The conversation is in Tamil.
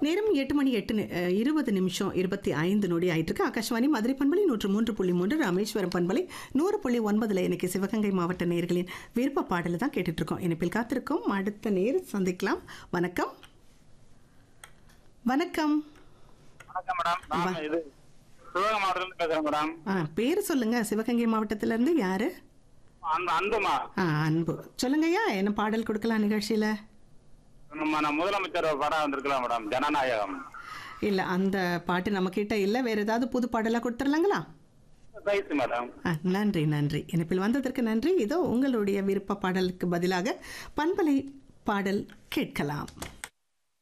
நேரம் எட்டு மணி எட்டு நி- அஹ், இருபது நிமிஷம் இருபத்தி ஐந்து நொடி ஆயிட்டு இருக்கு ஆகாஷ்வாணி மதுரை பண்பலை நூற்று மூன்று புள்ளி மூன்று ராமேஸ்வரம் பண்பலை நூறு புள்ளி ஒன்பதுல இன்னைக்கு சிவகங்கை மாவட்ட நேர்களின் விருப்ப பாடலை தான் கேட்டுட்டு இருக்கோம் இனிப்பில் காத்திருக்கோம் அடுத்த நேர் சந்திக்கலாம் வணக்கம் வணக்கம் வணக்கம் மேடம் நான் இது சிவகங்கை மாவட்டத்துல பேசுறேன் மேடம் ஆ பேர் சொல்லுங்க சிவகங்கை மாவட்டத்துல இருந்து யாரு அந்த அந்துமா ஆ அன்பு சொல்லுங்கய்யா என்ன பாடல் கொடுக்கலாம் நிகழ்ச்சியில நம்ம நான் முதலமைச்சர் படம் வந்திருக்கலாம் மேடம் ஜனநாயகம் இல்ல அந்த பாட்டு நம்ம கிட்ட இல்ல வேற ஏதாவது புது பாடலா கொடுத்துடலாங்களா ரைஸ் மேடம் ஆ, நன்றி நன்றி இணைப்பில் வந்ததற்கு நன்றி இதோ உங்களுடைய விருப்ப பாடலுக்கு பதிலாக பண்பலை பாடல் கேட்கலாம்